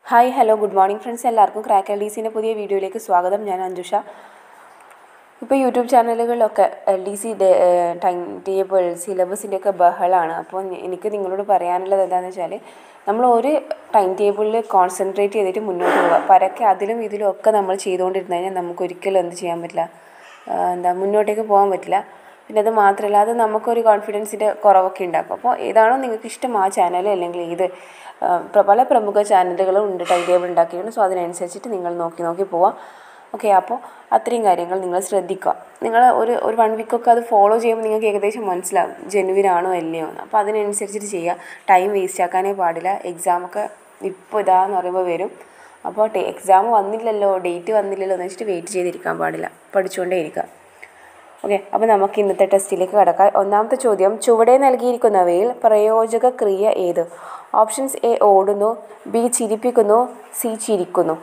hi hello good morning friends എല്ലാവർക്കും crack L D സിൻ്റെ പുതിയ വീഡിയോയിലേക്ക് സ്വാഗതം ഞാൻ അഞ്ജുഷ ഇപ്പോൾ യൂട്യൂബ് ചാനലുകളിലൊക്കെ L D C time table സിലബസിൻ്റെ ഒക്കെ ബഹളാണ് അപ്പോൾ എനിക്ക് നിങ്ങളോട് പറയാനുള്ളത് എന്താണെന്ന് വെച്ചാൽ നമ്മൾ ഒരു ടൈം ടേബിളിൽ കോൺസെൻട്രേറ്റ് ചെയ്തിട്ട് മുന്നോട്ട് പോവുക പരക്കെ അതിലും ഇതിലും ഒക്കെ നമ്മൾ ചെയ്തുകൊണ്ടിരുന്നു കഴിഞ്ഞാൽ നമുക്ക് ഒരിക്കലും എന്ത് ചെയ്യാൻ പറ്റില്ല ആ, എന്താ മുന്നോട്ടേക്ക് പോകാൻ പറ്റില്ല പിന്നെ അത് മാത്രമല്ല അത് നമുക്കൊരു കോൺഫിഡൻസിൻ്റെ കുറവൊക്കെ ഉണ്ടാക്കും അപ്പോൾ ഏതാണോ നിങ്ങൾക്ക് ഇഷ്ടം ആ ചാനൽ അല്ലെങ്കിൽ ഇത് ആ, പ്ര- പല പ്രമുഖ ചാനലുകളും ഉണ്ട് ടൈം ടേബിൾ ഉണ്ടാക്കിയിട്ടുണ്ട് സോ അതിനനുസരിച്ചിട്ട് നിങ്ങൾ നോക്കി നോക്കി പോവാം ഓക്കെ അപ്പോൾ അത്രയും കാര്യങ്ങൾ നിങ്ങൾ ശ്രദ്ധിക്കുക നിങ്ങൾ ഒരു ഒരു വൺ വീക്കൊക്കെ അത് ഫോളോ ചെയ്യുമ്പോൾ നിങ്ങൾക്ക് ഏകദേശം മനസ്സിലാവും ജെനുവിൻ ആണോ അല്ലയോ എന്ന് അപ്പോൾ അതിനനുസരിച്ചിട്ട് ചെയ്യുക ടൈം വേസ്റ്റ് ആക്കാനേ പാടില്ല എക്സാമൊക്കെ ഇപ്പോൾ ഇതാന്ന് പറയുമ്പോൾ വരും അപ്പോൾ എക്സാം വന്നില്ലല്ലോ ഡേറ്റ് വന്നില്ലല്ലോ എന്ന് വെച്ചിട്ട് വെയിറ്റ് ചെയ്തിരിക്കാൻ പാടില്ല പഠിച്ചുകൊണ്ടേ ഇരിക്കുക ഓക്കെ അപ്പോൾ നമുക്ക് ഇന്നത്തെ ടെസ്റ്റിലേക്ക് കടക്കാം ഒന്നാമത്തെ ചോദ്യം ചുവടെ നൽകിയിരിക്കുന്നവയിൽ പ്രയോജക ക്രിയ ഏത് ഓപ്ഷൻസ് എ ഓടുന്നു ബി ചിരിപ്പിക്കുന്നു സി ചിരിക്കുന്നു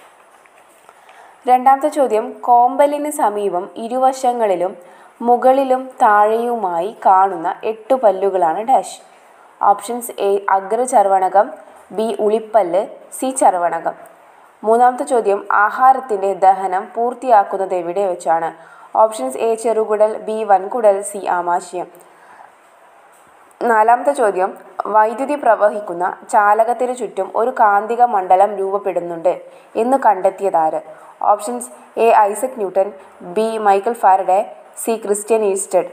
രണ്ടാമത്തെ ചോദ്യം കോമ്പലിന് സമീപം ഇരുവശങ്ങളിലും മുകളിലും താഴെയുമായി കാണുന്ന എട്ടു പല്ലുകളാണ് ഡാഷ് ഓപ്ഷൻസ് എ അഗ്രചർവണകം ബി ഉളിപ്പല്ല് സി ചർവണകം മൂന്നാമത്തെ ചോദ്യം ആഹാരത്തിൻ്റെ ദഹനം പൂർത്തിയാക്കുന്നത് എവിടെ വെച്ചാണ് ഓപ്ഷൻസ് എ ചെറുകുടൽ ബി വൻകുടൽ സി ആമാശയം നാലാമത്തെ ചോദ്യം വൈദ്യുതി പ്രവഹിക്കുന്ന ചാലകത്തിനു ചുറ്റും ഒരു കാന്തിക മണ്ഡലം രൂപപ്പെടുന്നുണ്ട് എന്ന് കണ്ടെത്തിയതാര് options A Isaac Newton B Michael Faraday C Christian Oersted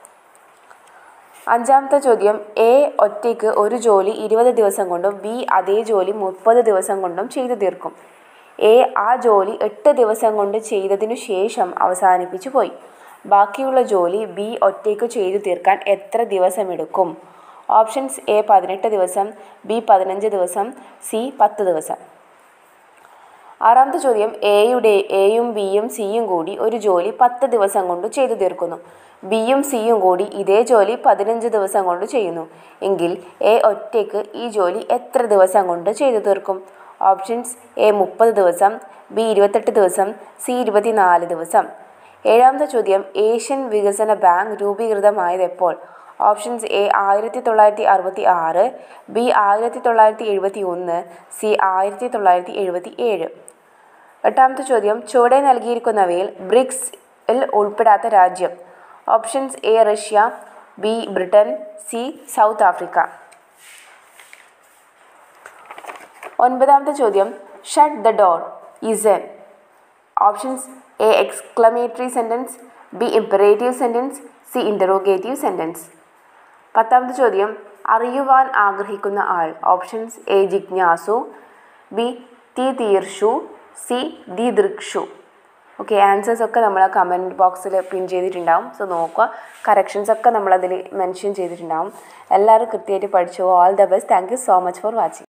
അഞ്ചാമത്തെ ചോദ്യം എ ഒറ്റയ്ക്ക് ഒരു ജോലി ഇരുപത് ദിവസം കൊണ്ടും ബി അതേ ജോലി മുപ്പത് ദിവസം കൊണ്ടും ചെയ്തു തീർക്കും എ ആ ജോലി എട്ട് ദിവസം കൊണ്ട് ചെയ്തതിനു ശേഷം അവസാനിപ്പിച്ചു പോയി ബാക്കിയുള്ള ജോലി ബി ഒറ്റയ്ക്ക് ചെയ്തു തീർക്കാൻ എത്ര ദിവസമെടുക്കും ഓപ്ഷൻസ് എ പതിനെട്ട് ദിവസം ബി പതിനഞ്ച് ദിവസം സി പത്ത് ദിവസം ആറാമത്തെ ചോദ്യം എയുടെ എയും ബിയും സിയും കൂടി ഒരു ജോലി പത്ത് ദിവസം കൊണ്ട് ചെയ്തു തീർക്കുന്നു ബിയും സിയും കൂടി ഇതേ ജോലി പതിനഞ്ച് ദിവസം കൊണ്ട് ചെയ്യുന്നു എങ്കിൽ എ ഒറ്റയ്ക്ക് ഈ ജോലി എത്ര ദിവസം കൊണ്ട് ചെയ്തു തീർക്കും ഓപ്ഷൻസ് എ മുപ്പത് ദിവസം ബി ഇരുപത്തെട്ട് ദിവസം സി ഇരുപത്തിനാല് ദിവസം ഏഴാമത്തെ ചോദ്യം ഏഷ്യൻ വികസന ബാങ്ക് രൂപീകൃതമായത് എപ്പോൾ ഓപ്ഷൻസ് എ ആയിരത്തി തൊള്ളായിരത്തി അറുപത്തി ആറ് ബി ആയിരത്തി തൊള്ളായിരത്തി എഴുപത്തി ഒന്ന് സി ആയിരത്തി തൊള്ളായിരത്തി എഴുപത്തി ഏഴ് എട്ടാമത്തെ ചോദ്യം ചുവടെ നൽകിയിരിക്കുന്നവയിൽ ബ്രിക്സിൽ ഉൾപ്പെടാത്ത രാജ്യം options A Russia B Britain C South Africa ഒൻപതാമത്തെ ചോദ്യം shut the door is an options A exclamatory sentence B imperative sentence C interrogative sentence പത്താമത്തെ ചോദ്യം അറിയുവാൻ ആഗ്രഹിക്കുന്ന ആൾ ഓപ്ഷൻസ് എ ജിജ്ഞാസു ബി തി തീർഷു സി ദി ദൃക്ഷു ഓക്കെ ആൻസേഴ്സ് ഒക്കെ നമ്മൾ ആ കമൻറ്റ് ബോക്സിൽ പിൻ ചെയ്തിട്ടുണ്ടാവും സോ നോക്കുക കറക്ഷൻസ് ഒക്കെ നമ്മളതിൽ മെൻഷൻ ചെയ്തിട്ടുണ്ടാവും എല്ലാവരും കൃത്യമായിട്ട് പഠിച്ചു all the best thank you so much for watching